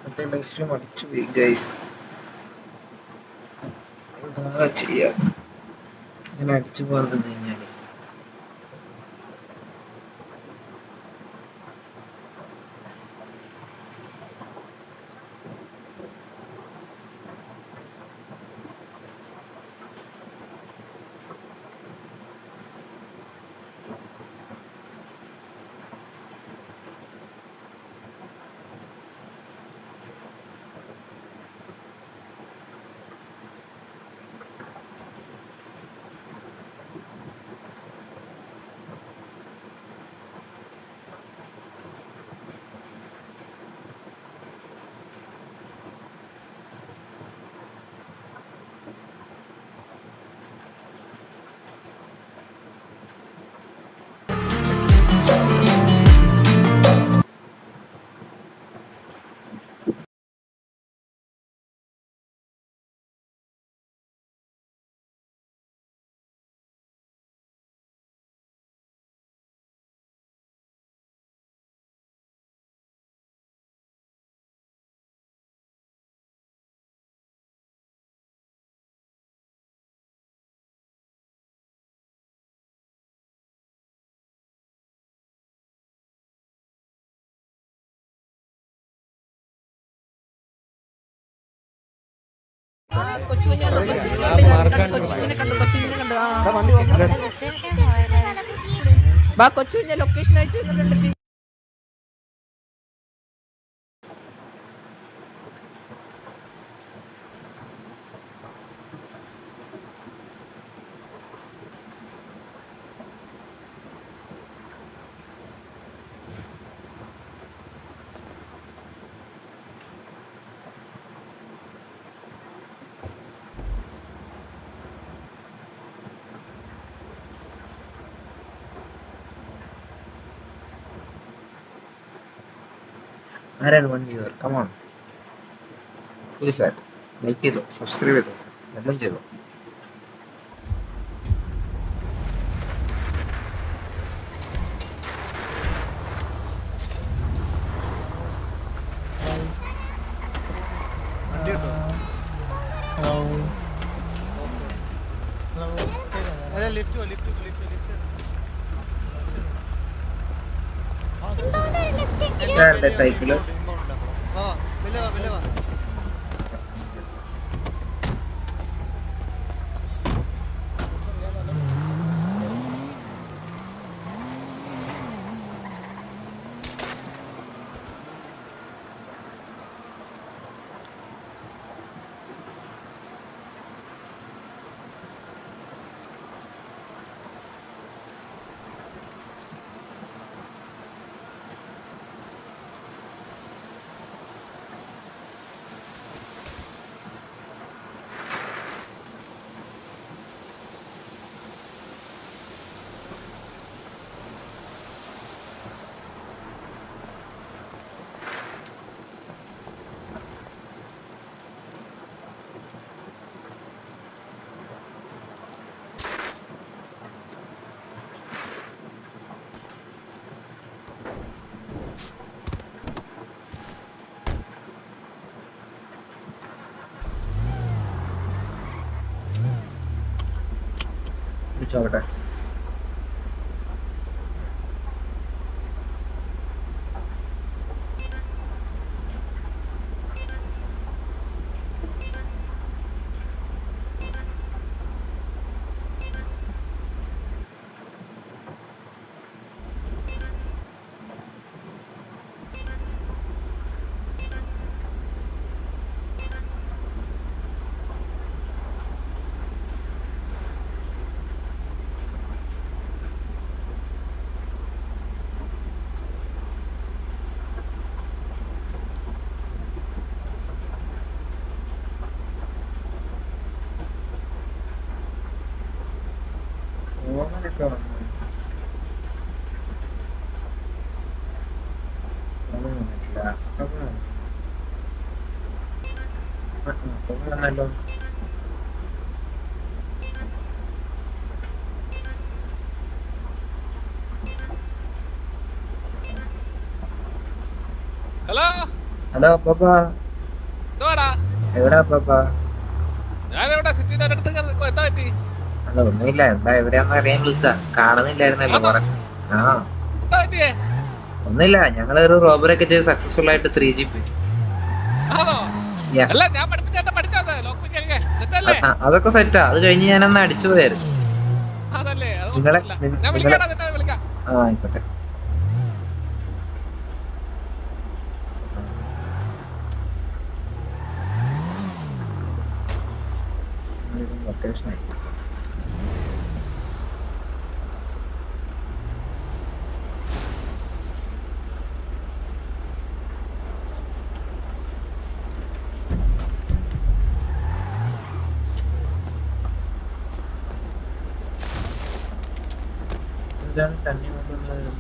മറ്റേ live stream അടിച്ചു പോയി ഗൈസ് എന്താ ചെയ്യാ ഇങ്ങനെ അടിച്ചു പോകാൻ കഴിഞ്ഞാല് കൊച്ചുകുഞ്ഞിനെ കണ്ടു കൊച്ചുകുഞ്ഞിനെ കണ്ടു ആ ബാ കൊച്ചുകുഞ്ഞ ലൊക്കേഷൻ അയച്ചു തന്നിട്ടുണ്ട് ആരാണ് വൺ വ്യൂവർ കമോൺ പ്ലീസ് ആയിട്ട് ലൈക്ക് ചെയ്തോ സബ്സ്ക്രൈബ് ചെയ്തോ എല്ലാം ചെയ്തോ ലിഫ്റ്റ് ലിഫ്റ്റ് ലിഫ്റ്റ് ലിഫ്റ്റ് ഇതാരുടെ സൈക്കിള് വാ മെല്ലെ വാ മെല്ലെ വാ വിളിച്ചോട്ടെ ഫോണിലൊക്കെ വന്നു ഫോണിൽ വന്നിട്ടില്ല ഫോണിൽ വന്നു. ആ, ആ, ഫോണിൽ വന്നല്ലോ ഹലോ ഹലോ അപ്പാപ്പ എന്തുവാടാ എവിടാ അപ്പാപ്പ ഞാനിവിടെ സിറ്റിന്റെ അടുത്ത് ഇങ്ങനെ നിക്കുവാ. എന്താ പറ്റി അല്ല ഒന്നുമില്ല എന്താ എവിടെയാന്ന് അറിയാൻ വിളിച്ച കാണുന്നില്ലായിരുന്നല്ലോ കുറെ ആ എന്താ പറ്റിയേ ഒന്നുമില്ല ഞങ്ങളൊരു റോബറി ഒക്കെ ചെയ്ത് സക്സസ്ഫുൾ ആയിട്ട് ത്രീ ജി പോയി ആണോ Yeah. അല്ല ഞാൻ പഠിപ്പിച്ചേട്ട പഠിച്ചത് ലോക്ക് പിടിക്കാൻ സെറ്റ് അല്ലേ ആ, അതൊക്കെ സെറ്റാ അത് കഴിഞ്ഞ് ഞാനന്ന് അടിച്ചു പോയായിരുന്നു അതല്ലേ അത് നിങ്ങളെ- കുഴപ്പമില്ല. നി- ഞാൻ നിങ്ങളെ- വിളിക്കാടാ എന്നിട്ട് വിളിക്കാം ആ ആയിക്കോട്ടെ ലൊക്കേഷനായി എന്താണ് തണ്ണി നോക്കുന്നത്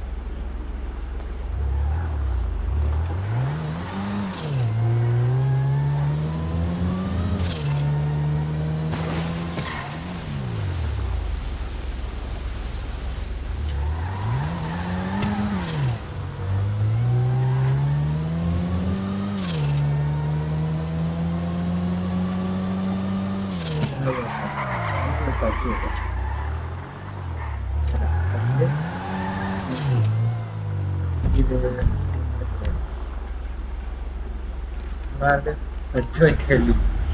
പഠിച്ചു വയ്ക്കല്ലോ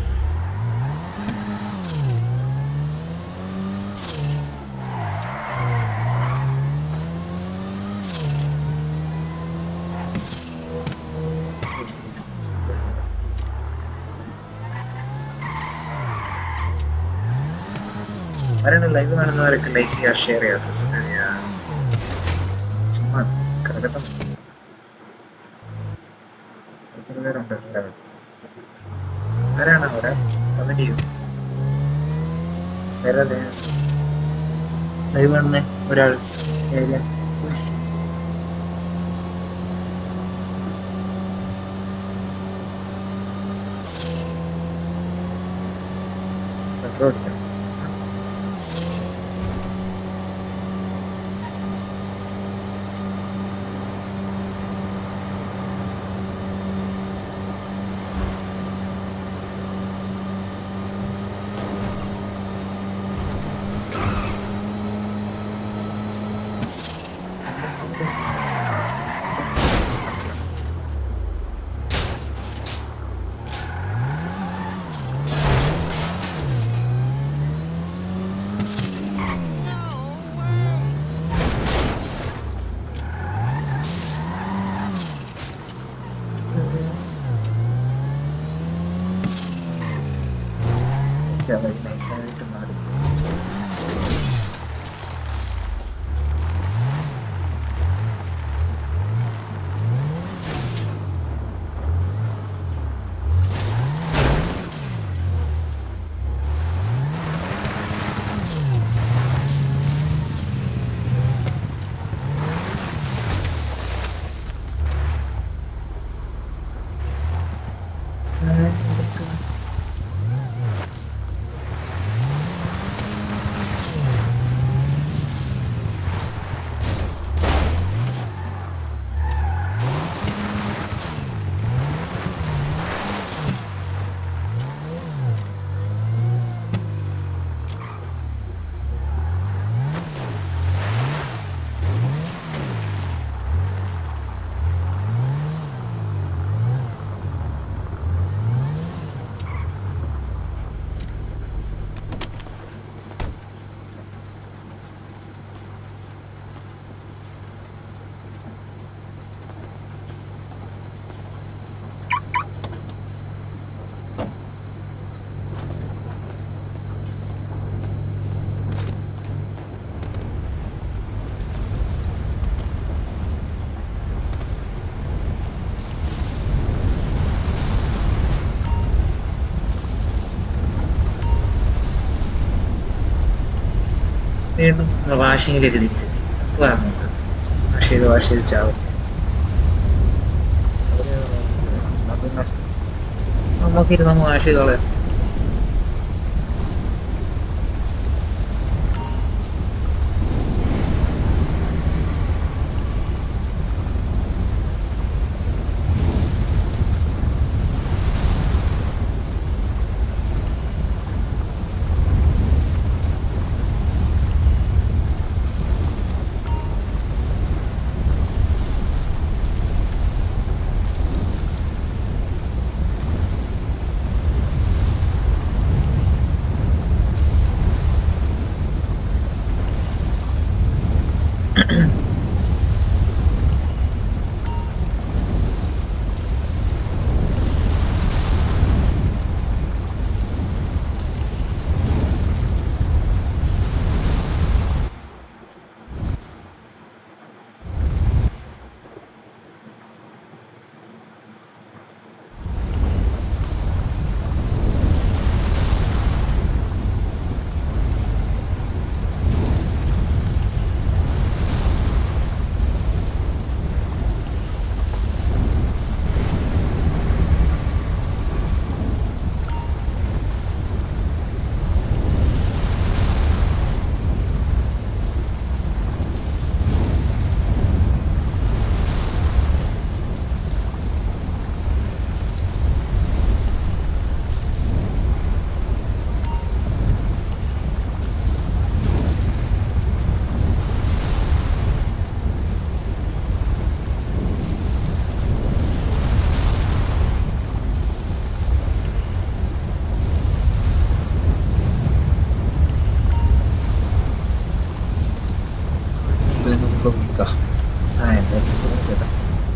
ആരാണ് ലൈവ് കാണുന്നവരൊക്കെ ലൈക്ക് ചെയ്യുക ഷെയർ ചെയ്യുക സബ്സ്ക്രൈബ് ചെയ്യുക ചുമ്മാ കിടക്കട്ടെ എത്ര പേരുണ്ട് ഒരാൾ ആരാണ് അവിടെ കമന്റ് ചെയ്യൂ വേറെ ലൈവ് കാണുന്ന ഒരാൾ ഏരിയ ഉയ്സ്. പെട്രോൾ അടിക്കണം വളരെ നൈസായിട്ട് മാറി വീണ്ടും നമ്മൾ വാഷിങ്ങിലേക്ക് തിരിച്ചെത്തി നമുക്ക് വാഷ് ചെയ്ത് വാഷ് ചെയ്ത് ചാവും നമുക്കിരുന്ന് നമ്മൾ വാഷ് ചെയ്തോളാം ആ എന്തായാലും കേട്ടോ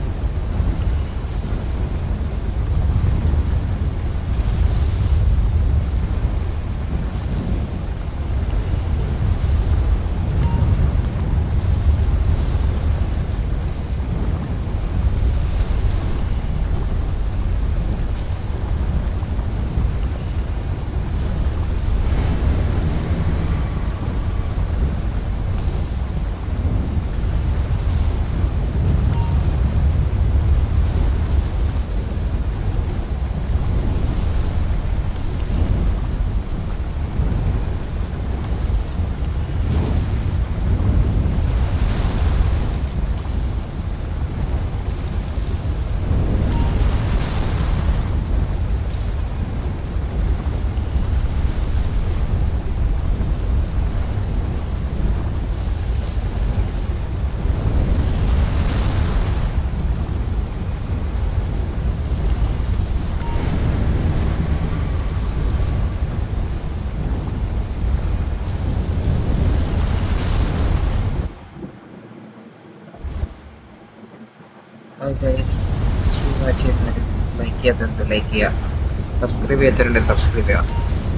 ഹായ് ഗൈസ് സ്ട്രീം ചെയ്യുന്നവർ ലൈക്ക് ചെയ്യാത്തവരുണ്ട് ലൈക്ക് ചെയ്യുക സബ്സ്ക്രൈബ് ചെയ്യാത്തവരുണ്ട് സബ്സ്ക്രൈബ് ചെയ്യുക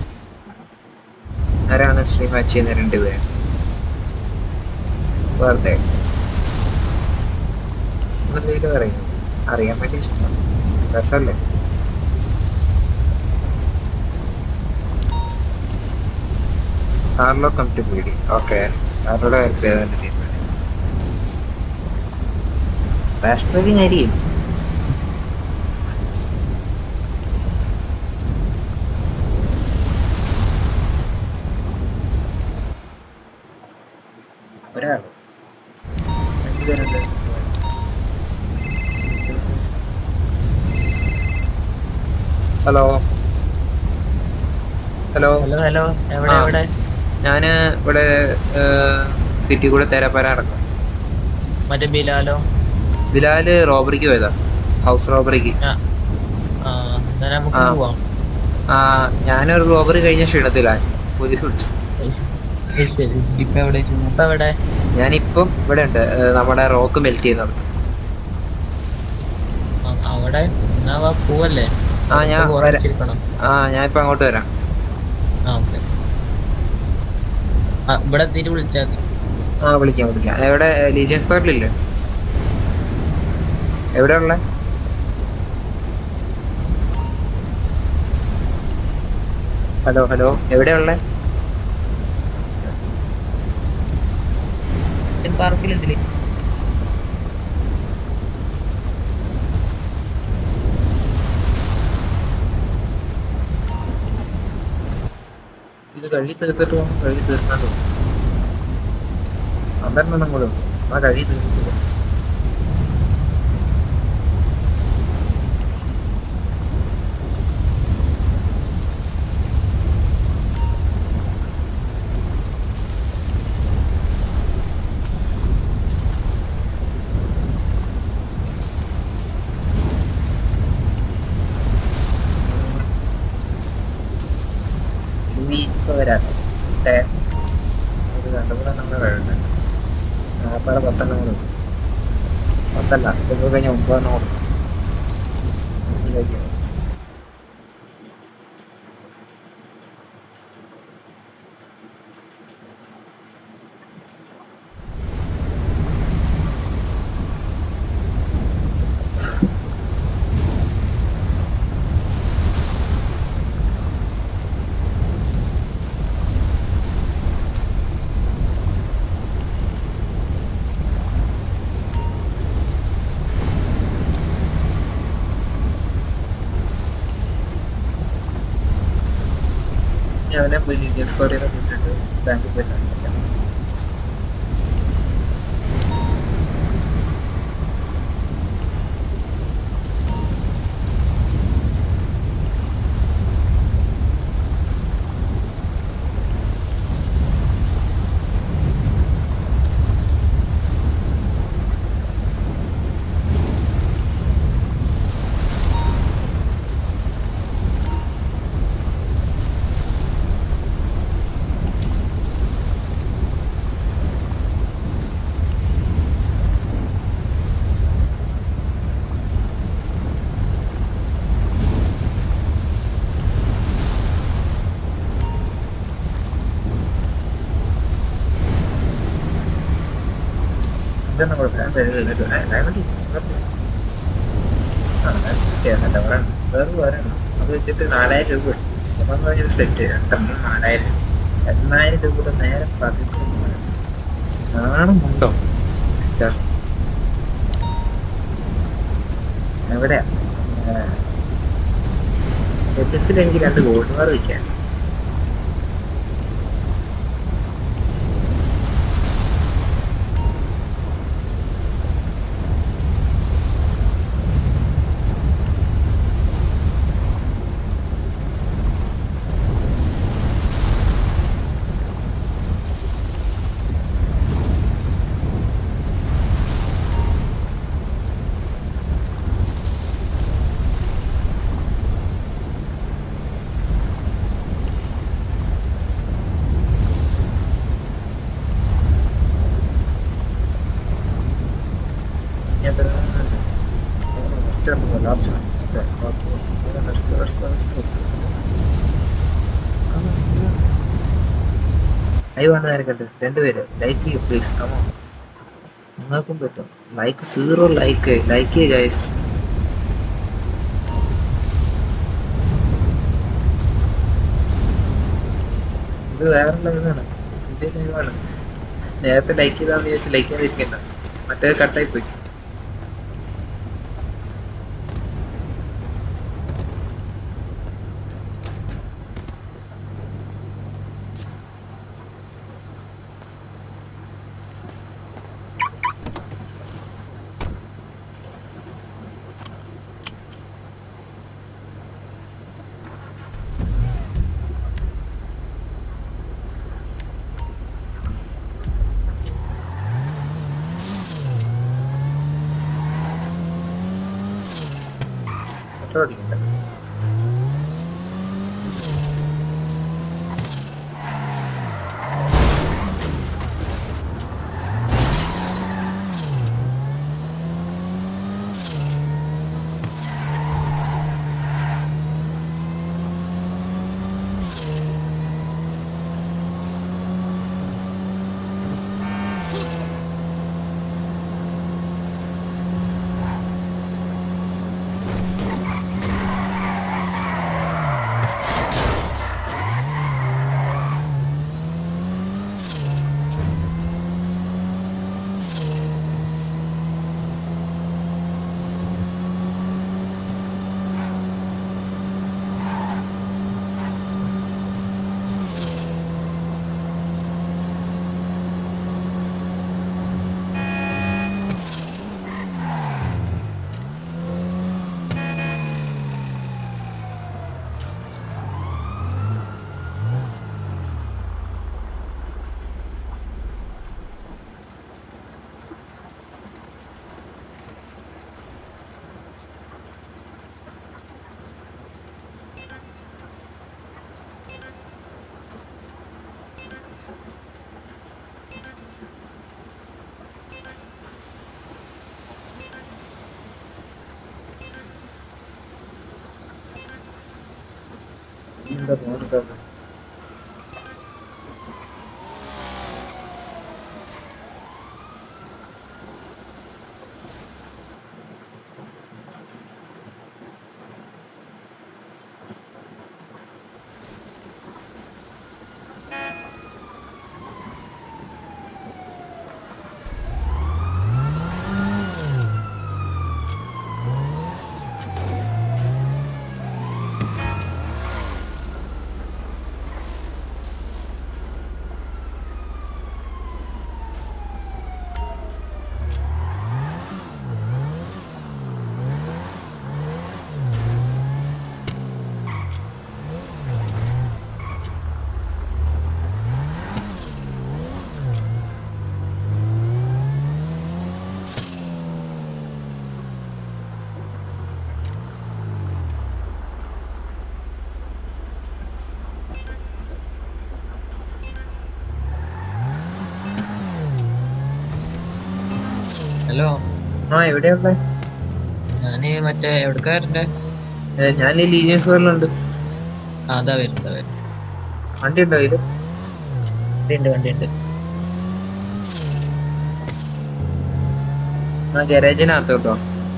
ആരാണ് സ്ട്രീം വാച്ച് ചെയ്യുന്ന രണ്ടുപേർ വെറുതെ എന്തെങ്കിലും അറിയും അറിയാൻ വേണ്ടി ഇഷ്ടം രസമല്ലേ Carlo come to PD okay കാർലോയുടെ കാര്യത്തിൽ ഏതാണ്ട് തീരുമാനം റാഷ്ബെറി അരിയും ഒരാൾ രണ്ടുപേരുണ്ട് ഹലോ ഹലോ ഹലോ ഹലോ എവിടെ ആ. എവിടെ ഞാൻ ഇവിടെ സിറ്റി കൂടെ തേരാപ്പാര നടക്കും മറ്റേ ബിലാലോ ബിലാല് റോബറിക്ക് പോയതാ ഹൗസ് റോബറിക്ക് ആ ആ എന്നാ നമുക്ക് ആ. പോവാം ആ ഞാനൊരു റോബറി കഴിഞ്ഞ ക്ഷീണത്തിലാണ് പോലീസ് വിളിച്ചു ശരി ഇപ്പൊ എവിടെ ഇപ്പൊ എവിടെ ഞാനിപ്പം ഇവിടെ ഉണ്ട് ഏ, നമ്മുടെ റോക്ക് മെൽറ്റ് ചെയ്യുന്നിടത്ത് ആ, അവിടെ എന്നാ വാ പോവല്ലേ ആ, ഞാൻ ഇപ്പൊ വരാം. കുറച്ചിരിക്കണം. ആ ഞാനിപ്പോ അങ്ങോട്ട് വരാം ആ ഓക്കെ ആ ഇവിടെ എത്തിയിട്ട് വിളിച്ചാൽ മതി ആ വിളിക്കാം വിളിക്കാം എവിടെ ലീജിയൻ സ്ക്വയറിലില്ലേ എവിടെ ഉള്ള ഹലോ ഹലോ എവിടെ ഉള്ള പാർക്കിലുണ്ടല്ലേ ഇത് കഴുകി തീർത്തിട്ട് പോകും കഴുകി തീർക്കാണ്ട് പോകും പന്ത്രണ്ടെണ്ണം കൂടെ ഉണ്ട് ആ കഴുകി തീർത്തിട്ട് പോകും ഇനി ഇപ്പൊ വരാം ഏ ഒരു രണ്ടും കൂടെ നമ്മൾ വേണ്ട നാൽപ്പത് പത്തെണ്ണം കൂടെ ഉണ്ട്. പത്തല്ല ഇതൊക്കെ കഴിഞ്ഞ ഒമ്പതെണ്ണം കൂടെ ഉണ്ട്. ഇതിലേക്ക് ഞാൻ അവനെ പോയി ലീജിയൻ സ്കോർ ചെയ്ത് വിട്ടിട്ട് ബാങ്കിൽ പോയി സാധിക്കാം അഞ്ചെണ്ണം കൊടുക്കാം ഡയമണ്ട് ആ കിട്ടിയാന്നല്ല പറയണം വേറെ പറയണം അത് വെച്ചിട്ട് നാലായിരം രൂപ കിട്ടും അപ്പം പറഞ്ഞൊരു സെറ്റ് രണ്ടെണ്ണം നാലായിരം എണ്ണായിരം രൂപയുടെ നേരെ പതിച്ച് നാണമുണ്ടോ മിസ്റ്റർ എവിടെയാ സെറ്റിൽസിൽ എനിക്ക് രണ്ട് ഗോൾഡ് ബാർ വയ്ക്കാൻ ഞാൻ ലാസ്റ്റ് ഐ വേണ്ട നേരക്കട്ടെ രണ്ടുപേര് ലൈക്ക് ചെയ്യൂ പ്ലീസ് കമോ നിങ്ങൾക്കും പറ്റും ലൈക്ക് സീറോ ലൈക്ക് ലൈക്ക് ചെയ്യ ഗൈസ് ഇത് വേറെ ലൈവാണ് പുതിയ ലൈവാണ് നേരത്തെ ലൈക്ക് ചെയ്താന്ന് വിചാരിച്ച് ലൈക്ക് ചെയ്യാതിരിക്കണ്ട മറ്റേ കട്ടായി പോയി പെട്രോൾ അടിക്കണ്ട എന്താ മോനിക്കാ ഹലോ ആ എവിടെയുള്ളേ ഞാന് മറ്റേ എവിടക്കാരൻ്റെ ഞാൻ ഈ ലീജിയൻ സ്ക്വയറിലുണ്ട് അതാ വരുന്നത് വരും വണ്ടി ഉണ്ടോ ഇതില് വണ്ടിയുണ്ട് വണ്ടിയുണ്ട് ആ ഗാരേജിനകത്ത് കേട്ടോ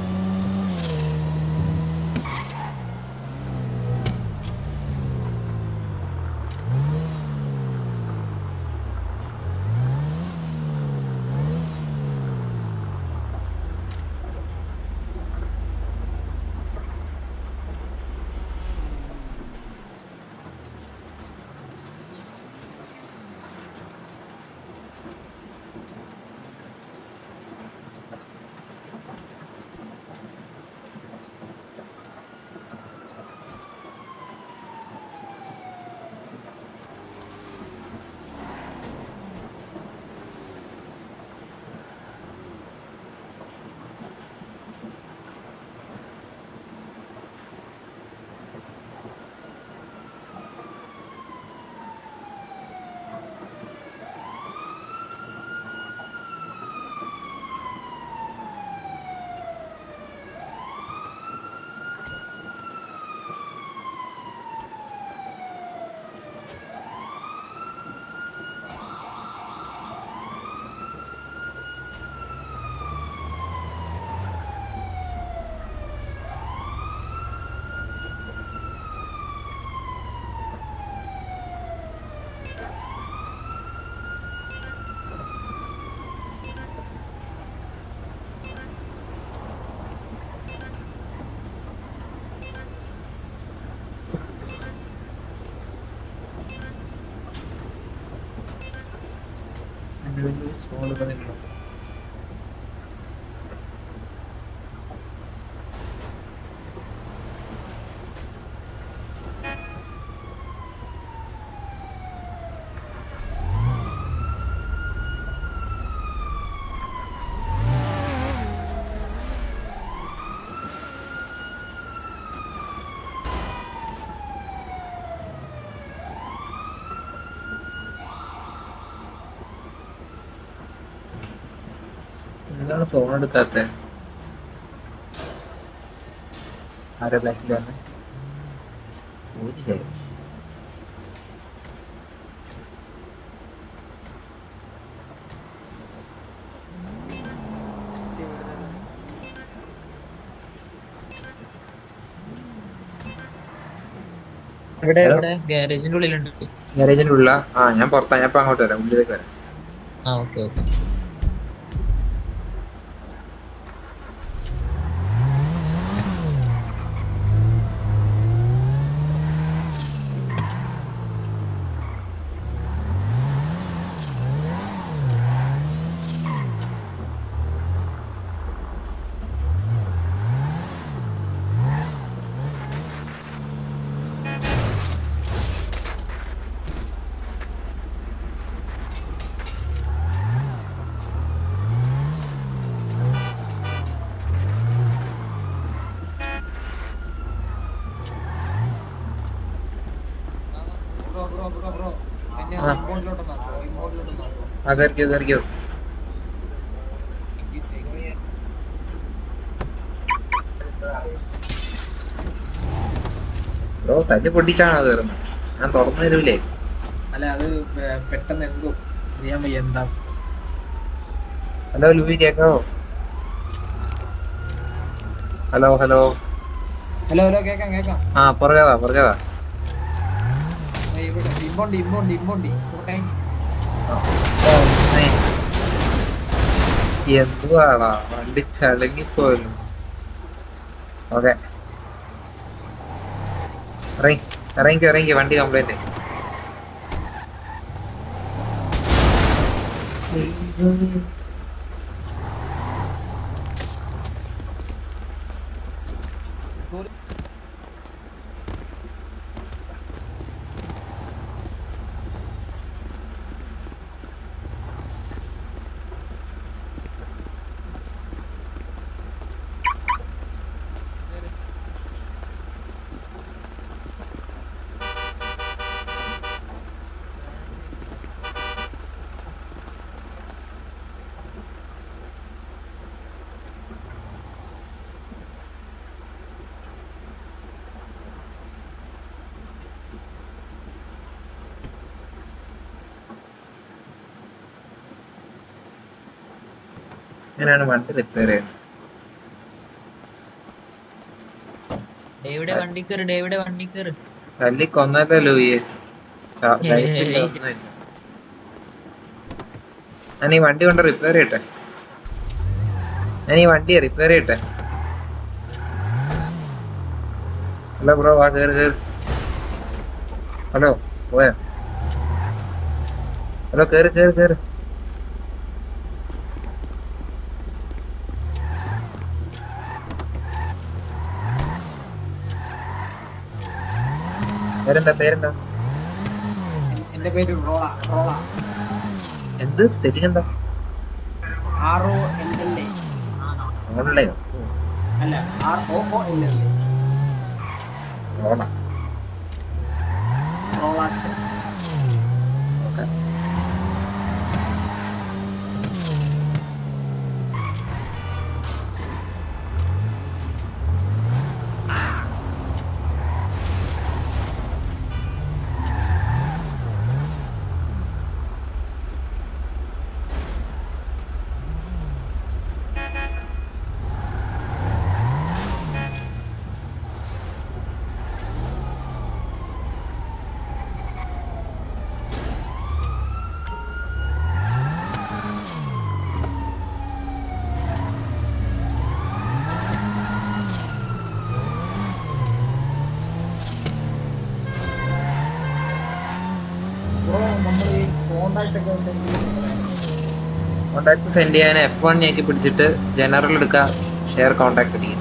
ഫോൺ എടുക്കുന്നില്ല എന്താണ് ഫോൺ എടുക്കാത്ത ആരെ ബ്ലാക്കിലാണ് ഒരു ശരി എവിടെ ഗാരേജിന്റെ ഉള്ളിലുണ്ട് ഗാരേജിന്റെ ഉള്ള ആ ഞാൻ പുറത്താ ഞാൻ ഇപ്പൊ അങ്ങോട്ട് വരാം ഉള്ളിലേക്ക് വരാം ആ okay okay bro bro bro bro എന്നെ ആ. ഇങ്ങോട്ടിലോട്ട് മാറ്റോ ഇങ്ങോട്ടിലോട്ട് മാറ്റോ ആ കയറിക്കോ കയറിക്കോ ബ്രോ തല്ലി പൊട്ടിച്ചാണോ കയറുന്നത് ഞാൻ തുറന്നു തരൂലേ അല്ല അത് പെ- പെട്ടെന്ന് എന്തോ അറിയാൻ വയ്യ എന്താ ഹലോ ലൂയി കേക്കാവോ ഹലോ ഹലോ ഹലോ ഹലോ കേക്കാം കേക്കാം ആ പുറകെ വാ പുറകെ വാ ആ, ഇവിടെ ഇമ്പോണ്ടി ഇമ്പോണ്ടി ഇമ്പോണ്ടി കോട്ടെ ഏ. എന്തുവാടാ വണ്ടി ചളങ്ങിപ്പോയല്ലോ ഓക്കെ ഇറങ്ങി ഇറങ്ങിക്കോ ഇറങ്ങിക്കോ വണ്ടി കംപ്ലൈന്റ് എങ്ങനെയാണ് വണ്ടി റിപ്പയർ ചെയ്യുന്നത് ഡേവിടെ വണ്ടി കയറി ഡേവിടെ വണ്ടി കയറി തല്ലി കൊന്നല്ലോ ലൂയെ ചാ- ഏയ് ലൈഫില്ല, ഏയ് ഒന്നുമില്ല. ഞാൻ ഈ വണ്ടി കൊണ്ട് റിപ്പയർ ചെയ്യട്ടെ ഞാൻ ഈ വണ്ടി റിപ്പയർ ചെയ്യട്ടെ ഹലോ ബ്രോ വാ കേറ് കേറ് ഹലോ പോയോ ഹലോ കേറ് കേറ് കേറ് പേരെന്താ പേരെന്താ എന്റെ പേര് റോള റോള എന്ത് സ്പെല്ലിംഗ് എന്താ R O L L A ഓൺലൈനോ അല്ല R O O L L A ഓണ റോളാച്ചൻ ഓക്കെ ബ്രോ നമ്മൾ ഈ കോണ്ടാക്ട്സ് ഒക്കെ സെൻഡ് ചെയ്യുന്നത് കോണ്ടാക്ട്സ് സെൻഡ് ചെയ്യാൻ എഫ് വൺ ഞെക്കി പിടിച്ചിട്ട് ജനറൽ എടുക്കുക ഷെയർ കോണ്ടാക്ട് അടിക്കുക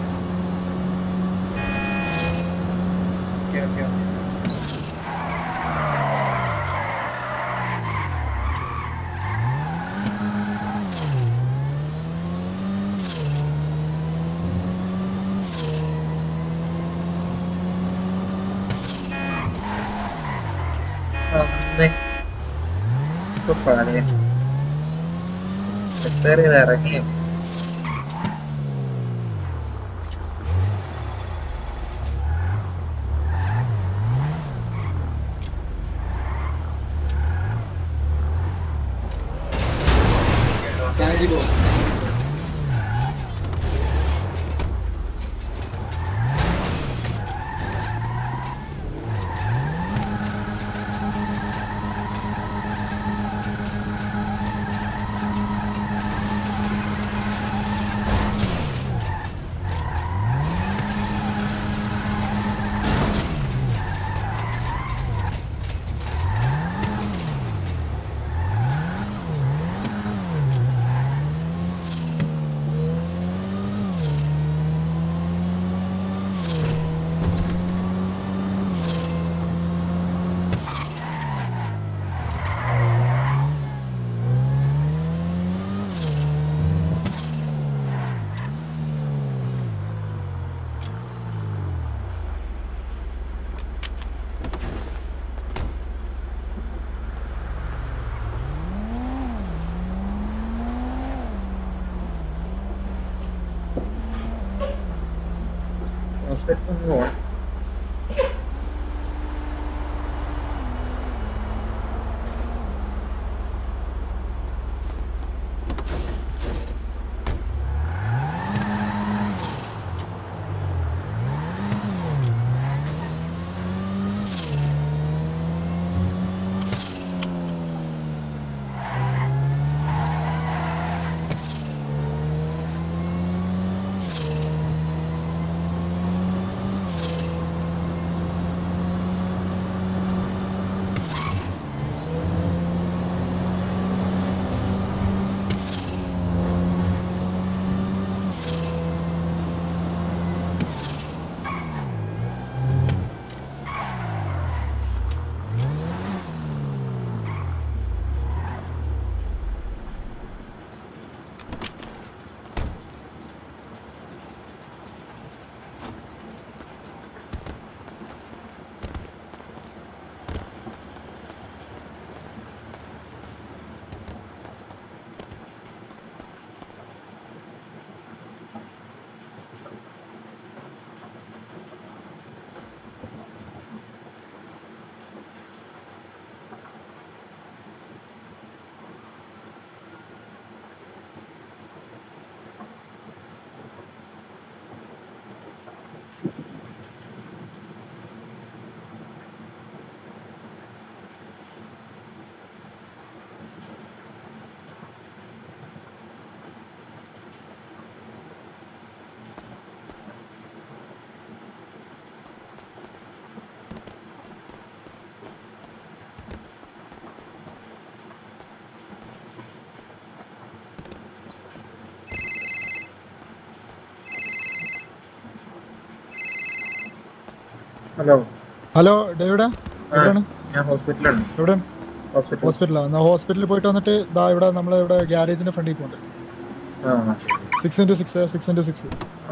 ഓക്കെ ഓക്കെ ഓക്കെ റിപ്പയർ ചെയ്ത് ഇറങ്ങിയോ താങ്ക് യു ബ്രോ ഹോസ്പിറ്റലിൽ ഒന്ന് പോകണം ആ ഹലോ ഹലോ ഡേവിഡാ ആ എവിടെയാണ് ഞാൻ ഹോസ്പിറ്റലാണ് എവിടെ ഹോസ്പിറ്റൽ ഹോസ്പിറ്റലാ എന്നാ ഹോസ്പിറ്റലിൽ പോയിട്ട് വന്നിട്ട് ദാ ഇവിടെ നമ്മളെ ഇവിടെ ഗ്യാരേജിന്റെ ഫ്രണ്ടിൽ പോകുന്നുണ്ട് ആ ശരി six into six six into six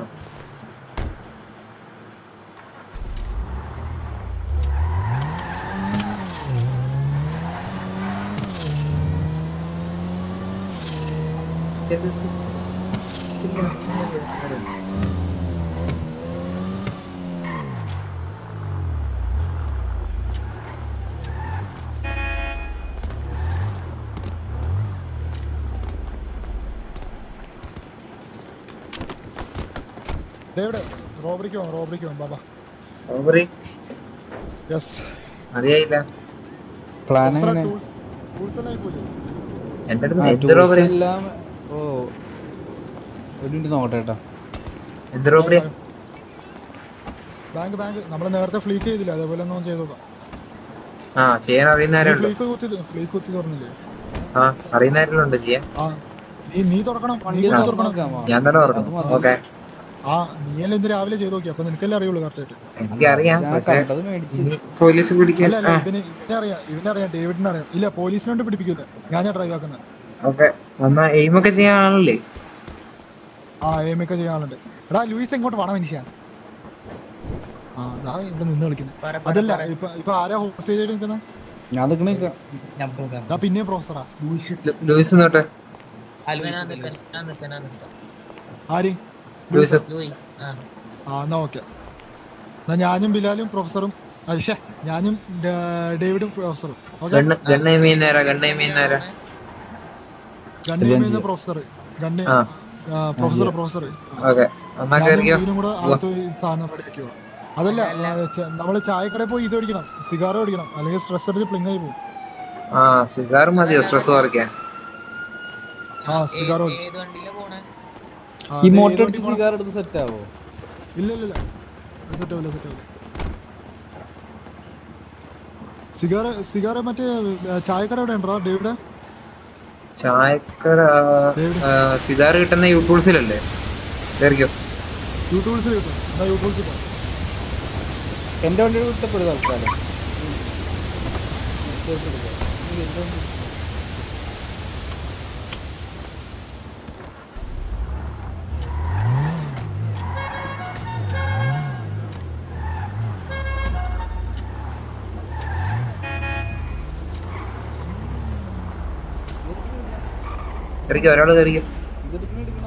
ശരി ശരി ശരി. ഇല്ല, ഇല്ല, ഇല്ല. ഡേവിഡ് റോബറിക്ക് പോകാം റോബറിക്ക് പോകാം ബാബാ ഓവറി യെസ് മതിയായില്ല പ്ലാൻ എങ്ങനെ ടൂൾസ് എല്ലാം പോലും എന്റെ ആ, അടുത്ത് എന്ത് tools റോബറി എല്ലാം ഓ ഒരു മിനിറ്റ് നോക്കട്ടെ കേട്ടോ എന്ത് റോബറി ബാങ്ക് ബാങ്ക് നമ്മൾ നേരത്തെ ഫ്ലീക്ക് ചെയ്തില്ല അതേപോലെ ഒന്നും ചെയ്ത് നോക്കാം ആ ചെയ്യാൻ അറിയുന്നവരേ ഉള്ളൂ ഫ്ലീക്ക് കുത്തി ഫ്ലീക്ക് കുത്തി തുറന്നില്ലേ ആ അറിയുന്നവരെല്ലാം ഉണ്ട് ചെയ്യാൻ ആ നീ നീ തുറക്കണം നീ വണ്ടി കുത്തി ആ. തുറക്കണം നോക്കാമോ ഞാൻ തന്നെ അത് പറഞ്ഞു മതി. ഓക്കെ ആ നീയല്ലേ ഇന്ന് രാവിലെ ചെയ്ത് നോക്കി അപ്പൊ നിനക്കല്ലേ അറിയുള്ളൂ കറക്റ്റ് ആയിട്ട് എനിക്കറിയാം ഞാൻ പക്ഷെ കണ്ടത് മേടിച്ച് ഇനി പോലീസ് പിടിക്കാൻ അല്ല അല്ല ആ ഇവന് ഇവനെ അറിയാം ഇവനെ അറിയാം ഡേവിഡിനെ അറിയാം ഇല്ല പോലീസിനോട് പിടിപ്പിക്കില്ല ഞാൻ ഞാൻ ഡ്രൈവ് ആക്കുന്നത് ഓക്കെ വന്നാ എയിമൊക്കെ ചെയ്യാൻ ആളല്ലേ ആ എയിമൊക്കെ ചെയ്യാനുണ്ട് എടാ ലൂയിസ് എങ്ങോട്ട് വേണം മനുഷ്യ ആ ഞാൻ ഇവിടെ നിന്ന് കളിക്കുന്നത് അതല്ല ഇപ്പൊ ഇപ്പൊ ആരാ ഹോസ്റ്റേജ് ആയിട്ട് നിൽക്കുന്നത് ഞാൻ നിക്കണ നിക്കാം ഞാൻ പിന്നെയും പ്രൊഫസറാ ലൂ- ലൂയിസ് നോട്ടെ ആര് ലൂയിസ് ആ എന്നാ ഓക്കെ എന്നാ ഞാനും ബിലാലും പ്രൊഫസറും അശ്ശേ ഞാനും ഡേ- ഡേവിഡും പ്രൊഫസറും ഓക്കെ ഗണ്ണ് ഗണ്ണ് എയിം ചെയ്യുന്നേരാ ഗണ്ണ് എയിം ചെയ്യുന്നേരാ ഗണ്ണ് ചെയ്യുന്ന പ്രൊഫസർ ഗണ്ണ് ആ പ്രൊഫസർ പ്രൊഫസർ ഓക്കെ എന്നാ കേറിക്കോ ഇതിനും കൂടെ അകത്ത് പോയി സാധനം റെഡി ആക്കുക അതല്ല നമ്മൾ ചായക്കടയിൽ പോയി ഇത് മേടിക്കണം സിഗാർ മേടിക്കണം അല്ലെങ്കിൽ സ്ട്രെസ് അടിച്ച് പ്ലിങ് ആയി പോകും ആ സിഗാർ മതിയോ സ്ട്രെസ് കുറയ്ക്കാൻ ആ സിഗാർ ഏത് വണ്ടിയിലാ പോണേ ഈ മോട്ടർ അടിച്ച് സിഗാർ എടുത്ത് സെറ്റ് ആവോ ഇല്ല ഇല്ല ഇല്ല സെറ്റ് ആവില്ല സെറ്റ് ആവില്ല സിഗാർ സിഗാർ മറ്റേ ഏ, ചായക്കട എവിടെ ഉണ്ടോ ഡേവിഡ് ചായക്കട സിഗാർ കിട്ടുന്ന യൂട്യൂബ്സിലല്ലേ കേറിക്കോ യൂട്യൂബ്സിൽ കിട്ടും എന്നാ യൂട്യൂബ്സിൽ പോകാം എന്റെ വണ്ടി വിട്ടപ്പെടും തൽക്കാലം കേറിക്കോ ഒരാള് കേറിക്കോ ഇതെടുക്കണ എടുക്കണ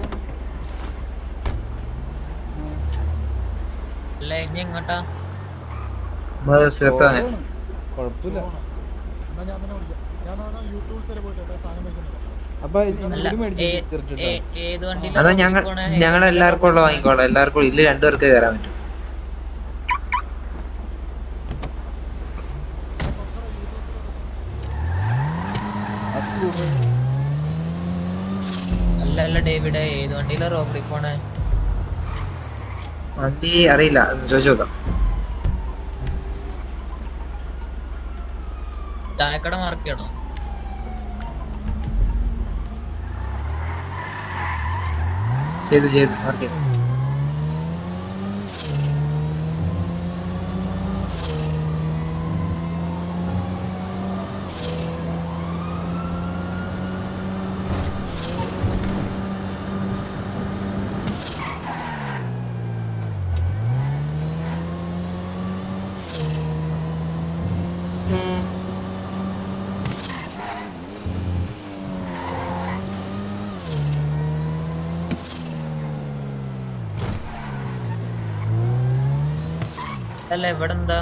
അല്ല ഇനി എങ്ങോട്ടാ നമ്മള് സിഗരറ്റ് വാങ്ങാൻ കുഴപ്പമില്ല എന്നാ ഞാൻ തന്നെ വിളിക്കാം ഞാൻ എന്നാ യൂട്യൂബ്സ് വരെ പോയിട്ട് കേട്ടോ, സാധനം മേടിച്ചിട്ടുണ്ട് അപ്പൊ അല്ല ഇങ്ങോട്ട് മേടിച്ച് ഏ- സിഗരറ്റ് ഏ- ഇട്ടോ. ഏത് അതാ വണ്ടിയിലാ ഞങ്ങൾ പോണേ? ഞങ്ങൾ എല്ലാവർക്കും ഉള്ള വാങ്ങിക്കോളാം എല്ലാവർക്കും ഇല്ല രണ്ടുപേർക്ക് കയറാൻ പറ്റും ആ scooter. അല്ല അല്ല ഡേവിഡ് ഏത് വണ്ടിയിലാ റോബറി പോണേ വണ്ടി അറിയില്ല ഒന്ന് ചോദിച്ചു നോക്കാം ചായക്കട മാർക്ക് ചെയ്യണോ ചെയ്തു ചെയ്തു ഓക്കെ അല്ല ഇവിടെ എന്താ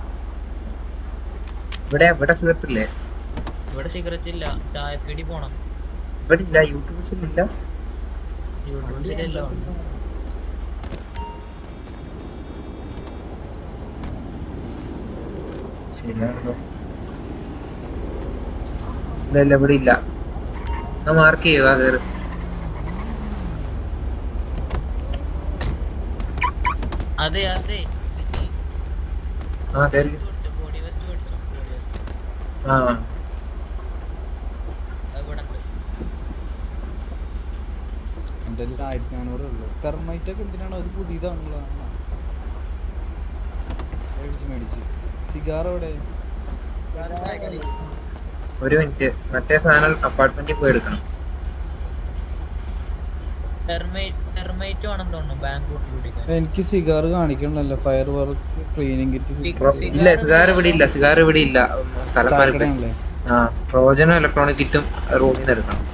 ഇവിടെ ഇവിടെ സിഗരറ്റ് ഇല്ലേ ഇവിടെ സിഗരറ്റ് ഇല്ല ചായപ്പീടി പോണം ഇവിടെ ഇല്ല യൂട്യൂബ്സിലില്ല യൂട്യൂബിലല്ലോ ശരിയാണല്ലോ ഇല്ല ഇല്ല ഇവിടെ ഇല്ല എന്നാ മാർക്ക് ചെയ്യുക കയറി അതെ അതെ ആ കയറി ബോഡി വെസ്റ്റ് മേടിച്ചോ ബോഡി വെസ്റ്റ് ആ ഇവിടെ ഉണ്ട് എന്റെ കയ്യിൽ ആയിരത്തി നാനൂറേ ഉള്ളൂ തെർമൈറ്റ് ഒക്കെ എന്തിനാണ് അത് പുതിയതാണല്ലോ മേടിച്ച് മേടിച്ച് സിഗാർ എവിടെ ഒരു മിനിറ്റ് മറ്റേ സാധനം അപ്പാർട്ട്മെന്റിൽ പോയി എടുക്കണം ടെർമൈറ്റ് വേണം തോന്നുന്നു ബാംഗ്ലൂർ കുടിക്കാൻ എനിക്ക് സിഗാർ കാണിക്കണല്ലോ ഫയർ വർക്ക് ക്ലീനിങ് സി- കിറ്റ് സി- ഇല്ല സിഗാർ ഇവിടെ ഇല്ല സിഗാർ ഇവിടെ ഇല്ല ഉം, സ്ഥലം മാറി പോയി. ചായക്കടയാണല്ലേ ആ ട്രോജനും ഇലക്ട്രോണിക് കിറ്റും റൂമിൽ നിന്ന് എടുക്കണം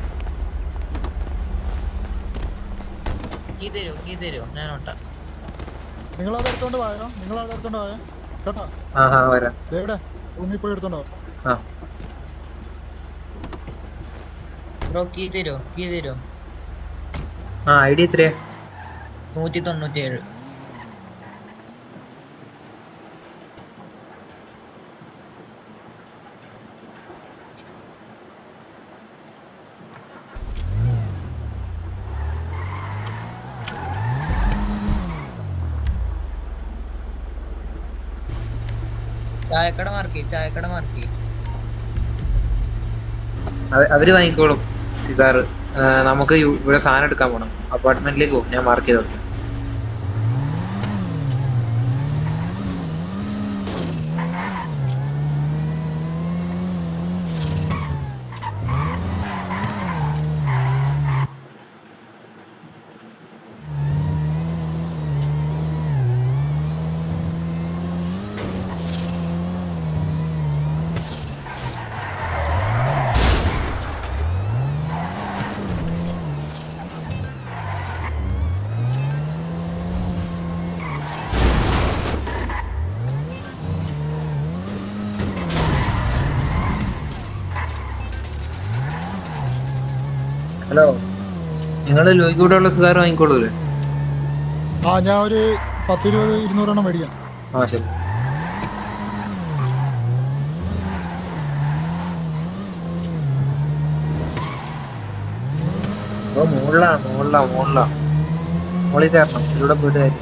കീ തരൂ കീ തരൂ ഞാൻ ഓട്ടാ നിങ്ങൾ അത് എടുത്തോണ്ട് പോയോ നിങ്ങൾ അത് എടുത്തോണ്ട് പോയോ കേട്ടോ ആ ആ വരാം ദേ ഇവിടെ റൂമിൽ പോയി എടുത്തോണ്ട് പോ. ആ ബ്രോ കീ തരൂ കീ തരൂ ആ ഐ ഡി എത്രയാ നൂറ്റി തൊണ്ണൂറ്റി ഏഴ് ചായക്കട മാർക്ക് ചായക്കട മാർക്ക് അവ- അവര് വാങ്ങിക്കോളും സിഗാർ നമുക്ക് യു- ഇവിടെ സാധനം എടുക്കാൻ പോണം അപ്പാർട്ട്മെന്റിലേക്ക് പോകും ഞാൻ മാർക്ക് ചെയ്ത് കൊടുത്തു ഹലോ നിങ്ങൾ ലോയിക്കൂടെ ഉള്ള സിഗാർ വാങ്ങിക്കോളൂല്ലേ ആ ഞാൻ ഒരു പത്ത് ഇരുപത് ഇരുന്നൂറെണ്ണം മേടിക്കാം ആ ശരി ഓ മുകളിലാ മുകളിലാ മുകളിലാ മുകളിൽ കയറണം ഇതിലൂടെ പോയിട്ട് കാര്യം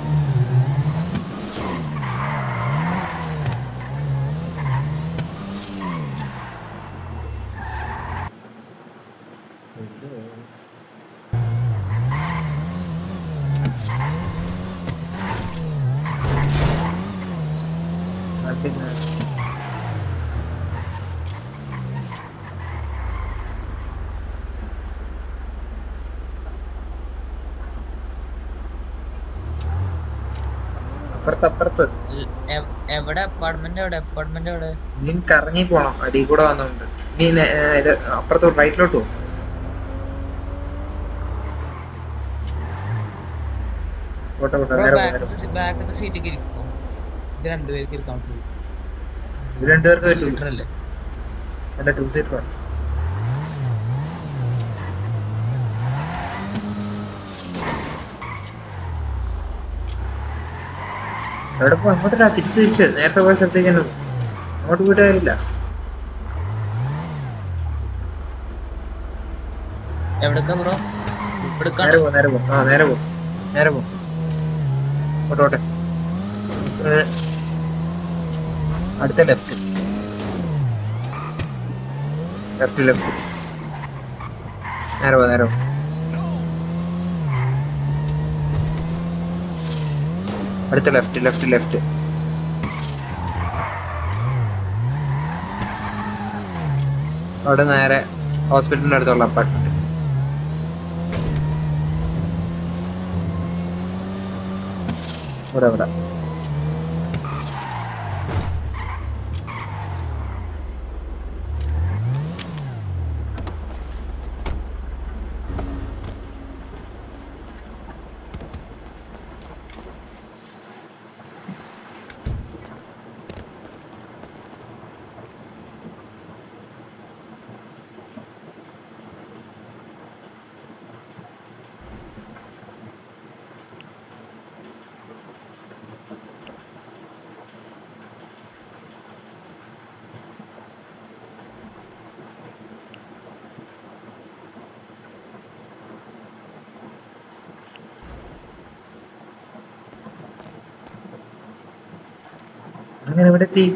പിന്നെ അപ്പുറത്ത് അപ്പുറത്ത് എവിടെ അപ്പാർട്ട്മെന്റ് എവിടെ അപ്പാർട്ട്മെന്റ് എവിടെ നീ കറങ്ങി പോണം അടി കൂടെ വന്നോണ്ട് നീ നേ- ഏ, ഇത് അപ്പുറത്ത് റൈറ്റിലോട്ട് പോകും പോട്ടെ പോട്ടെ നേരെ പോ, നേരെ പോ. ബാക്കത്തെ സീറ്റിൽ ഇരിക്കും ഇത് രണ്ടുപേർക്ക് ഇരിക്കാൻ പറ്റും ഇത് രണ്ടുപേർക്ക് പറ്റില്ല സീറ്റർ അല്ലേ അല്ല ടു സീറ്റർ വേണം എവിടെ പോ അങ്ങോട്ടാ തിരിച്ച് തിരിച്ച് നേരത്തെ പോയ സ്ഥലത്തേക്ക് തന്നെ പോ. അങ്ങോട്ട് പോയിട്ട് കാര്യമില്ല എവിടക്ക ബ്രോ നേരെ ഇവിടക്കാണ് പോ നേരെ പോ ആ നേരെ പോ നേരെ പോ ഓട്ടെ ഓട്ടെ ഏ, അടുത്ത ലെഫ്റ്റ് ലെഫ്റ്റ് ലെഫ്റ്റ് നേരെ പോ നേരെ പോ അടുത്ത ലെഫ്റ്റ് ലെഫ്റ്റ് ലെഫ്റ്റ് അവിടെ നേരെ ഹോസ്പിറ്റലിന്റെ അടുത്തുള്ള അപ്പാർട്ട്മെന്റ് ഇവിടെ ഇവിടെ അങ്ങനെ ഇവിടെ എത്തി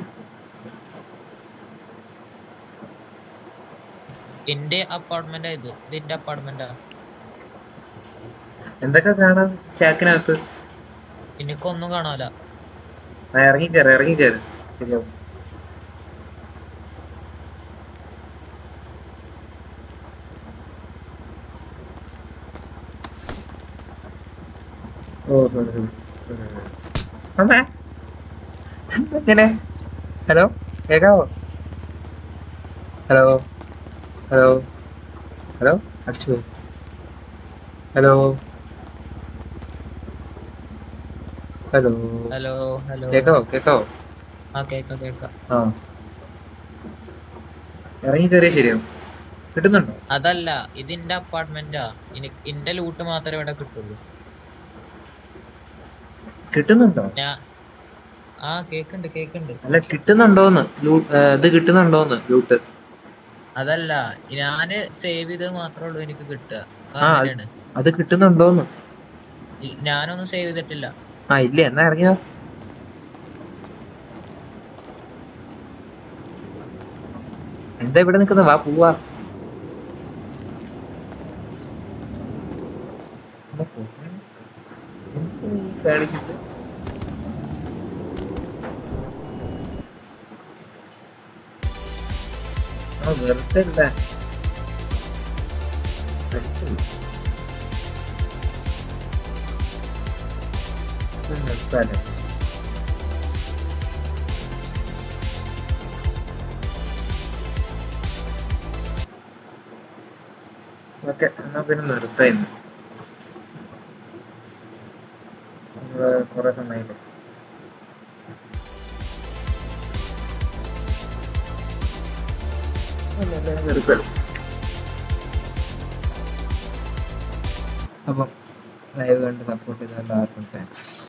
എന്റെ അപ്പാർട്ട്മെന്റാ ഇത് ഇത് എന്റെ അപ്പാർട്ട്മെന്റാ എന്തൊക്കെ കാണാം സ്റ്റാക്കിനകത്ത് എനിക്കൊന്നും കാണാല ആ ഇറങ്ങി കയറി ഇറങ്ങി കയറി ശരിയാവും ഓ സോറി സോറി അമ്മേ എങ്ങനെ ഹലോ കേക്കാവോ ഹലോ ഹലോ ഹലോ അടിച്ചു പോയി ഹലോ ഹലോ ഹലോ ഹലോ കേക്കാവോ കേക്കാവോ ആ കേക്കാം കേക്കാം ആ ഇറങ്ങി കയറിയ ശരിയാവും കിട്ടുന്നുണ്ടോ അതല്ല ഇത് എന്റെ അപ്പാർട്ട്മെന്റാ എന്റെ ലൂട്ട് മാത്രമേ ഇവിടെ കിട്ടുള്ളൂ കിട്ടുന്നുണ്ടോ ഞാ ആ കേക്കുണ്ട് കേക്കുണ്ട് അല്ല കിട്ടുന്നുണ്ടോന്ന് ലൂ- ഏ, ഇത് കിട്ടുന്നുണ്ടോന്ന് ലൂട്ട് അതല്ല ഞാന് സേവ് ചെയ്തത് മാത്രമേ ഉള്ളൂ എനിക്ക് കിട്ടുക ആ. അങ്ങനെയാണ് അത് കിട്ടുന്നുണ്ടോന്ന് ഇ- ഞാനൊന്നും സേവ് ചെയ്തിട്ടില്ല ആ ഇല്ല എന്നാ ഇറങ്ങിയോ എന്താ ഇവിടെ നിക്കുന്ന വാ പോവാ എന്താ പോകാൻ? എന്താ ഈ കാണിക്കുന്നത് ആ വെറുതെ അല്ല അടിച്ചു നിർത്താലോ ഓക്കെ എന്നാ പിന്നെ നിർത്താം ഇന്ന് നമ്മള് കുറെ സമയമില്ലേ നിർത്തല്ലോ അപ്പം ലൈവ് കണ്ട് സപ്പോർട്ട് ചെയ്ത എല്ലാവർക്കും താങ്ക്സ്